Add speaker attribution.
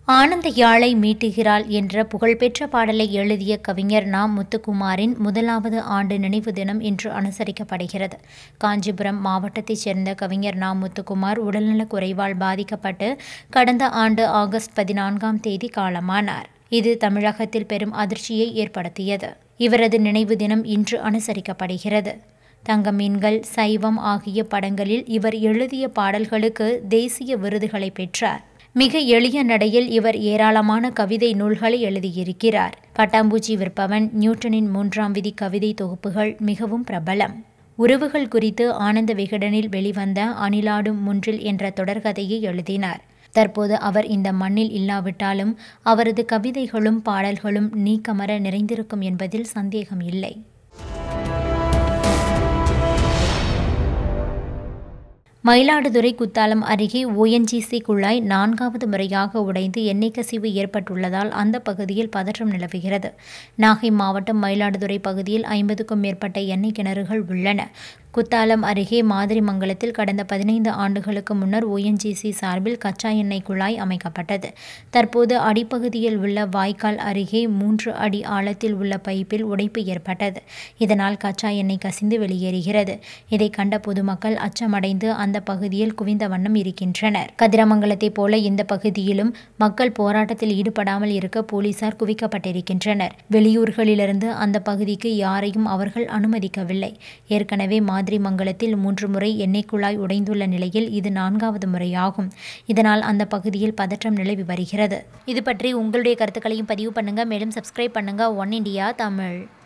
Speaker 1: ஆனந்த யாழை மீட்டுகிறாள் என்ற புகழ்பெற்ற பாடலை எழுதிய கவிஞர் நா முத்துக்குமாரின் முதலாவது ஆண்டு நினைவு தினம் இன்று அனுசரிக்கப்படுகிறது காஞ்சிபுரம் மாவட்டத்தைச் சேர்ந்த கவிஞர் நா முத்துக்குமார் உடல்நலக் குறைவால் பாதிக்கப்பட்டு கடந்த ஆண்டு ஆகஸ்ட் பதினான்காம் தேதி காலமானார் இது தமிழகத்தில் பெரும் அதிர்ச்சியை ஏற்படுத்தியது இவரது நினைவு தினம் இன்று அனுசரிக்கப்படுகிறது தங்க மீன்கள் சைவம் ஆகிய படங்களில் இவர் எழுதிய பாடல்களுக்கு தேசிய விருதுகளை பெற்றார் மிக எளிய நடையில் இவர் ஏராளமான கவிதை நூல்களை எழுதியிருக்கிறார் பட்டாம்பூச்சி விற்பவன் நியூட்டனின் மூன்றாம் விதி கவிதை தொகுப்புகள் மிகவும் பிரபலம் உறவுகள் குறித்து ஆனந்த விகடனில் வெளிவந்த அணிலாடும் முன்றில் என்ற தொடர்கதையை எழுதினார் தற்போது அவர் இந்த மண்ணில் இல்லாவிட்டாலும் அவரது கவிதைகளும் பாடல்களும் நீக்கமர நிறைந்திருக்கும் என்பதில் சந்தேகம் இல்லை மயிலாடுதுறை குத்தாலம் அருகே ஓஎன்ஜிசி குழாய் நான்காவது முறையாக உடைந்து எண்ணெய் கசிவு ஏற்பட்டுள்ளதால் அந்த பகுதியில் பதற்றம் நிலவுகிறது நாகை மாவட்டம் மயிலாடுதுறை பகுதியில் ஐம்பதுக்கும் மேற்பட்ட எண்ணெய் கிணறுகள் உள்ளன குத்தாலம் அருகே மாதிரிமங்கலத்தில் கடந்த பதினைந்து ஆண்டுகளுக்கு முன்னர் ஓஎன்ஜிசி சார்பில் கச்சா எண்ணெய் குழாய் அமைக்கப்பட்டது தற்போது அடிப்பகுதியில் உள்ள வாய்க்கால் அருகே மூன்று அடி ஆழத்தில் உள்ள பைப்பில் உடைப்பு ஏற்பட்டது இதனால் கச்சா எண்ணெய் கசிந்து வெளியேறுகிறது இதை கண்ட பொதுமக்கள் அச்சமடைந்து அந்த பகுதியில் குவிந்த வண்ணம் இருக்கின்றனர் கதிரமங்கலத்தைப் போல இந்த பகுதியிலும் மக்கள் போராட்டத்தில் ஈடுபடாமல் இருக்க போலீசார் குவிக்கப்பட்டிருக்கின்றனர் வெளியூர்களிலிருந்து அந்த பகுதிக்கு யாரையும் அவர்கள் அனுமதிக்கவில்லை ஏற்கனவே மாதிரிமங்கலத்தில் மூன்று முறை எண்ணெய் குழாய் உடைந்துள்ள நிலையில் இது நான்காவது முறையாகும் இதனால் அந்த பகுதியில் பதற்றம் நிலவி வருகிறது இது பற்றி உங்களுடைய கருத்துக்களையும் பதிவு பண்ணுங்க மேலும் சப்ஸ்கிரைப் பண்ணுங்க ஒன் இண்டியா தமிழ்